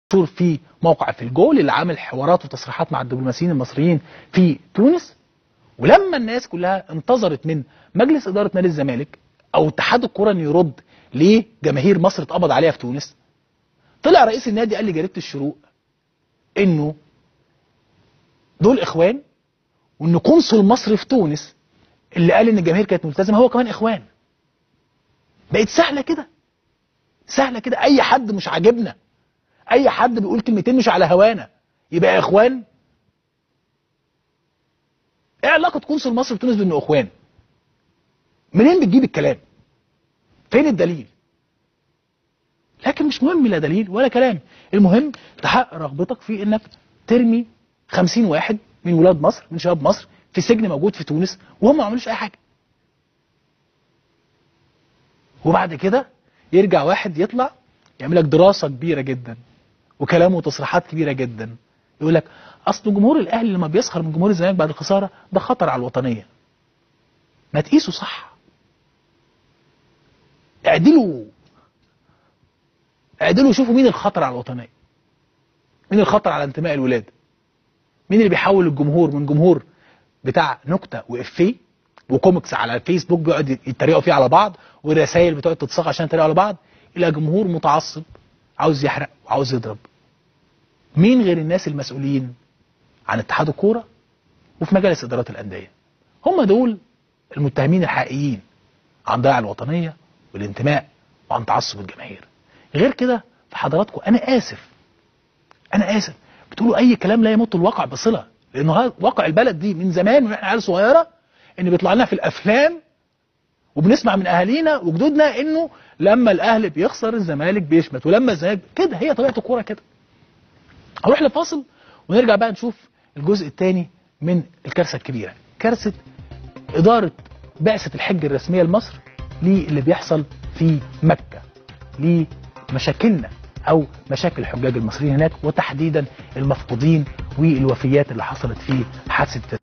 مشهور في موقع في الجول اللي عامل حوارات وتصريحات مع الدبلوماسيين المصريين في تونس ولما الناس كلها انتظرت من مجلس اداره نادي الزمالك او اتحاد الكره انه يرد ليه جماهير مصر اتقبض عليها في تونس طلع رئيس النادي قال لجريده الشروق انه دول اخوان وان قنصل مصر في تونس اللي قال ان الجماهير كانت ملتزمه هو كمان اخوان بقت سهله كده سهله كده اي حد مش عاجبنا اي حد بيقول كلمتين مش على هوانا يبقى اخوان ايه علاقه قنصل مصر في تونس بانه اخوان منين بتجيب الكلام فين الدليل لكن مش مهم لا دليل ولا كلام المهم تحقق رغبتك في انك ترمي خمسين واحد من ولاد مصر من شباب مصر في سجن موجود في تونس وهم ما عملوش اي حاجه وبعد كده يرجع واحد يطلع يعمل لك دراسه كبيره جدا وكلام وتصريحات كبيره جدا يقول لك اصل جمهور الاهلي لما بيسخر من جمهور الزمالك بعد الخساره ده خطر على الوطنيه ما تقيسوا صح اعدلوا اعدلوا شوفوا مين الخطر على الوطنيه مين الخطر على انتماء الولاد مين اللي بيحول الجمهور من جمهور بتاع نكته وافيه وكوميكس على الفيسبوك بيقعد يتريقوا فيه على بعض ورسائل بتقعد تتصاغ عشان يتريقوا على بعض الى جمهور متعصب عاوز يحرق وعاوز يضرب مين غير الناس المسؤولين عن اتحاد الكوره وفي مجالس ادارات الانديه هم دول المتهمين الحقيقيين عن ضياع الوطنيه والانتماء وعن تعصب الجماهير غير كده فحضراتكم انا اسف انا اسف بتقولوا اي كلام لا يمت الواقع بصله لانه واقع البلد دي من زمان من احنا عيال صغيره ان بيطلع لنا في الافلام وبنسمع من اهالينا وجدودنا انه لما الاهلي بيخسر الزمالك بيشمت ولما الزمالك كده هي طبيعه الكوره كده هنروح لفاصل ونرجع بقى نشوف الجزء الثاني من الكارثه الكبيره كارثه اداره بعثه الحج الرسميه لمصر للي بيحصل في مكه لمشاكلنا او مشاكل الحجاج المصريين هناك وتحديدا المفقودين والوفيات اللي حصلت في حادثه